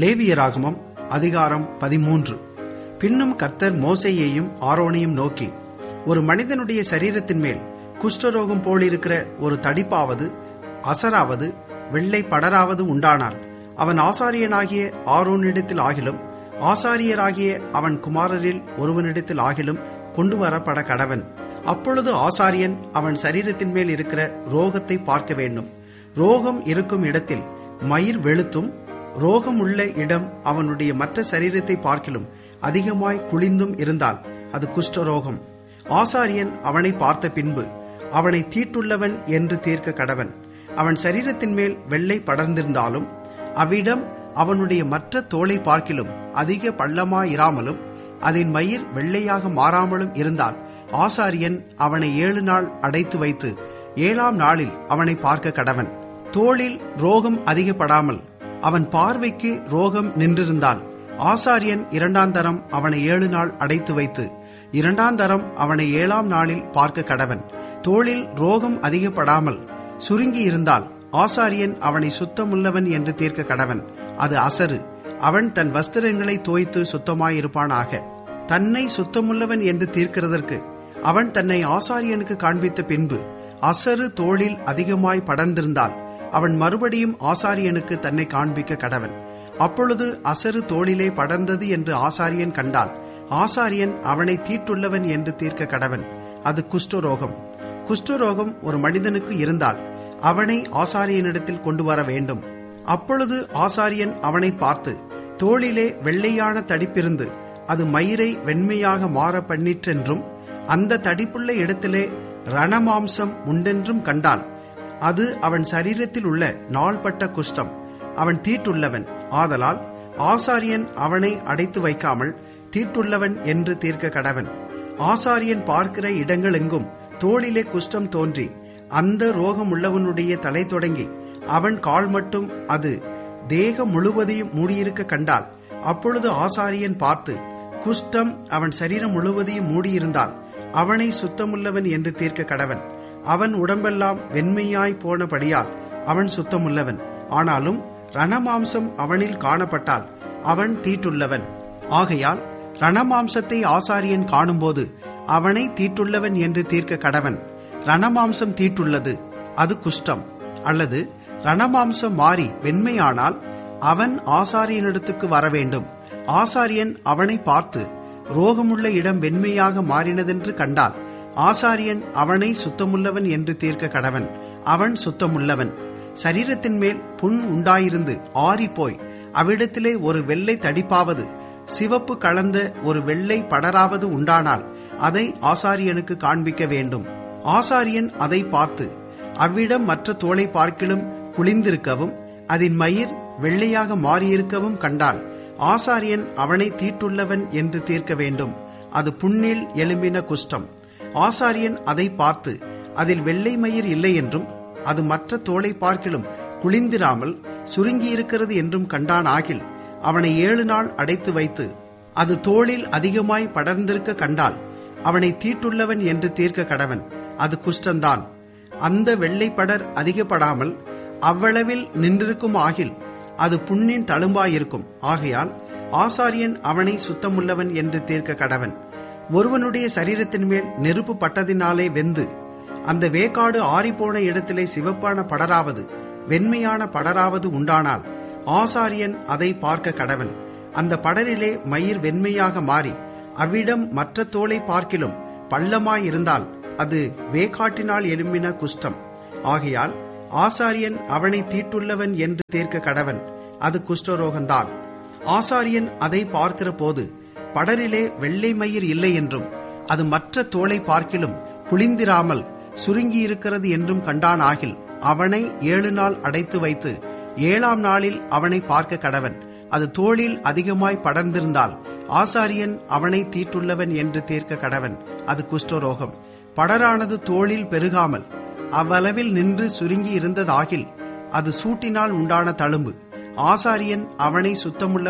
லேவியராகமம் அதிகாரம் பதிமூன்று பின்னும் கர்த்தர் மோசையையும் ஆரோனையும் நோக்கி ஒரு மனிதனுடைய சரீரத்தின் மேல் குஷ்டரோகம் போலிருக்கிற ஒரு தடிப்பாவது அசராவது வெள்ளை படராவது உண்டானால் அவன் ஆசாரியனாகிய ஆரோனிடத்தில் ஆகிலும் ஆசாரியராகிய அவன் குமாரரில் ஒருவனிடத்தில் ஆகிலும் கொண்டு வரப்பட கடவன் அப்பொழுது ஆசாரியன் அவன் சரீரத்தின் மேல் இருக்கிற ரோகத்தை பார்க்க வேண்டும் ரோகம் இருக்கும் இடத்தில் மயிர் வெளுத்தும் ரோகம் உள்ள இடம் அவனுடைய மற்ற சரீரத்தை பார்க்கிலும் அதிகமாய் குளிந்தும் இருந்தால் அது குஷ்டரோகம் ஆசாரியன் அவனை பார்த்த பின்பு அவனை தீட்டுள்ளவன் என்று தீர்க்க கடவன் அவன் சரீரத்தின் மேல் வெள்ளை படர்ந்திருந்தாலும் அவ்விடம் அவனுடைய மற்ற தோலை பார்க்கிலும் அதிக பள்ளமாயிராமலும் அதன் மயிர் வெள்ளையாக மாறாமலும் இருந்தால் ஆசாரியன் அவனை ஏழு நாள் அடைத்து வைத்து ஏழாம் நாளில் அவனை பார்க்க கடவன் தோளில் ரோகம் அதிகப்படாமல் அவன் பார்வைக்கு ரோகம் நின்றிருந்தால் ஆசாரியன் இரண்டாம் தரம் அவனை ஏழு நாள் அடைத்து வைத்து இரண்டாம் தரம் அவனை ஏழாம் நாளில் பார்க்க கடவன் தோளில் ரோகம் அதிகப்படாமல் சுருங்கி இருந்தால் ஆசாரியன் அவனை சுத்தமுள்ளவன் என்று தீர்க்க கடவன் அது அசரு அவன் தன் வஸ்திரங்களை தோய்த்து சுத்தமாயிருப்பானாக தன்னை சுத்தமுள்ளவன் என்று தீர்க்கிறதற்கு அவன் தன்னை ஆசாரியனுக்கு காண்பித்த பின்பு அசரு தோளில் அதிகமாய் படர்ந்திருந்தால் அவன் மறுபடியும் ஆசாரியனுக்கு தன்னை காண்பிக்க கடவன் அப்பொழுது அசரு தோளிலே படர்ந்தது என்று ஆசாரியன் கண்டால் ஆசாரியன் அவனை தீட்டுள்ளவன் என்று தீர்க்க கடவன் அது குஷ்டரோகம் குஷ்டரோகம் ஒரு மனிதனுக்கு இருந்தால் அவனை ஆசாரியனிடத்தில் கொண்டு வர வேண்டும் அப்பொழுது ஆசாரியன் அவனை பார்த்து தோளிலே வெள்ளையான தடிப்பிருந்து அது மயிரை வெண்மையாக மாற பண்ணிற்றென்றும் அந்த தடிப்புள்ள இடத்திலே ரணமாம்சம் உண்டென்றும் கண்டால் அது அவன் சரீரத்தில் உள்ள நாள்பட்ட குஷ்டம் அவன் தீட்டுள்ளவன் ஆதலால் ஆசாரியன் அவனை அடைத்து வைக்காமல் தீட்டுள்ளவன் என்று தீர்க்க கடவன் ஆசாரியன் பார்க்கிற இடங்களெங்கும் தோளிலே குஷ்டம் தோன்றி அந்த ரோகம் உள்ளவனுடைய தலை தொடங்கி அவன் கால் மட்டும் அது தேகம் முழுவதையும் மூடியிருக்க கண்டால் அப்பொழுது ஆசாரியன் பார்த்து குஷ்டம் அவன் சரீரம் முழுவதையும் மூடியிருந்தால் அவனை சுத்தமுள்ளவன் என்று தீர்க்க கடவன் அவன் உடம்பெல்லாம் வெண்மையாய் போனபடியால் அவன் சுத்தமுள்ளவன் ஆனாலும் ரணமாம்சம் அவனில் காணப்பட்டால் அவன் தீட்டுள்ளவன் ஆகையால் ரணமாம்சத்தை ஆசாரியன் காணும்போது அவனை தீட்டுள்ளவன் என்று தீர்க்க கடவன் ரணமாம்சம் தீட்டுள்ளது அது குஷ்டம் அல்லது ரணமாம்சம் மாறி வெண்மையானால் அவன் ஆசாரியனிடத்துக்கு வர வேண்டும் ஆசாரியன் அவனை பார்த்து ரோகமுள்ள இடம் வெண்மையாக மாறினதென்று கண்டால் ஆசாரியன் அவனை சுத்தமுள்ளவன் என்று தீர்க்க கடவன் அவன் சுத்தமுள்ளவன் சரீரத்தின் மேல் புண் உண்டாயிருந்து ஆறிப்போய் அவ்விடத்திலே ஒரு வெள்ளை தடிப்பாவது சிவப்பு கலந்த ஒரு வெள்ளை படராவது உண்டானால் அதை ஆசாரியனுக்கு காண்பிக்க வேண்டும் ஆசாரியன் அதை பார்த்து அவ்விடம் மற்ற தோலை பார்க்கிலும் குளிந்திருக்கவும் அதன் மயிர் வெள்ளையாக மாறியிருக்கவும் கண்டால் ஆசாரியன் அவனை தீட்டுள்ளவன் என்று தீர்க்க வேண்டும் அது புண்ணில் எழும்பின குஷ்டம் ஆசாரியன் அதை பார்த்து அதில் வெள்ளை மயிர் இல்லை என்றும் அது மற்ற தோலை பார்க்கிலும் குளிந்திராமல் சுருங்கியிருக்கிறது என்றும் கண்டான் ஆகில் அவனை ஏழு நாள் அடைத்து வைத்து அது தோளில் அதிகமாய் படர்ந்திருக்க கண்டால் அவனை தீட்டுள்ளவன் என்று தீர்க்க கடவன் அது குஷ்டந்தான் அந்த வெள்ளைப்படர் அதிகப்படாமல் அவ்வளவில் நின்றிருக்கும் ஆகில் அது புண்ணின் தழும்பாயிருக்கும் ஆகையால் ஆசாரியன் அவனை சுத்தமுள்ளவன் என்று தீர்க்க கடவன் ஒருவனுடைய சரீரத்தின் மேல் நெருப்பு பட்டதினாலே வெந்து அந்த வேக்காடு ஆறிப்போன இடத்திலே சிவப்பான படராவது வெண்மையான படராவது உண்டானால் ஆசாரியன் அதை பார்க்க கடவன் அந்த படரிலே மயிர் வெண்மையாக மாறி அவ்விடம் மற்ற தோலை பார்க்கிலும் பள்ளமாயிருந்தால் அது வேக்காட்டினால் எழும்பின குஷ்டம் ஆகையால் ஆசாரியன் அவனை தீட்டுள்ளவன் என்று தீர்க்க கடவன் அது குஷ்டரோகந்தான் ஆசாரியன் அதை பார்க்கிற போது படரிலே வெள்ளை மயிர் இல்லை என்றும் அது மற்ற தோலை பார்க்கிலும் குளிந்திராமல் சுருங்கியிருக்கிறது என்றும் கண்டான் ஆகில் அவனை ஏழு நாள் அடைத்து வைத்து ஏழாம் நாளில் அவனை பார்க்க கடவன் அது தோளில் அதிகமாய் படர்ந்திருந்தால் ஆசாரியன் அவனை தீட்டுள்ளவன் என்று தீர்க்க கடவன் அது குஷ்டரோகம் படரானது தோளில் பெருகாமல் அவ்வளவில் நின்று சுருங்கி இருந்ததாகில் அது சூட்டினால் உண்டான தழும்பு ஆசாரியன் அவனை சுத்தமுள்ள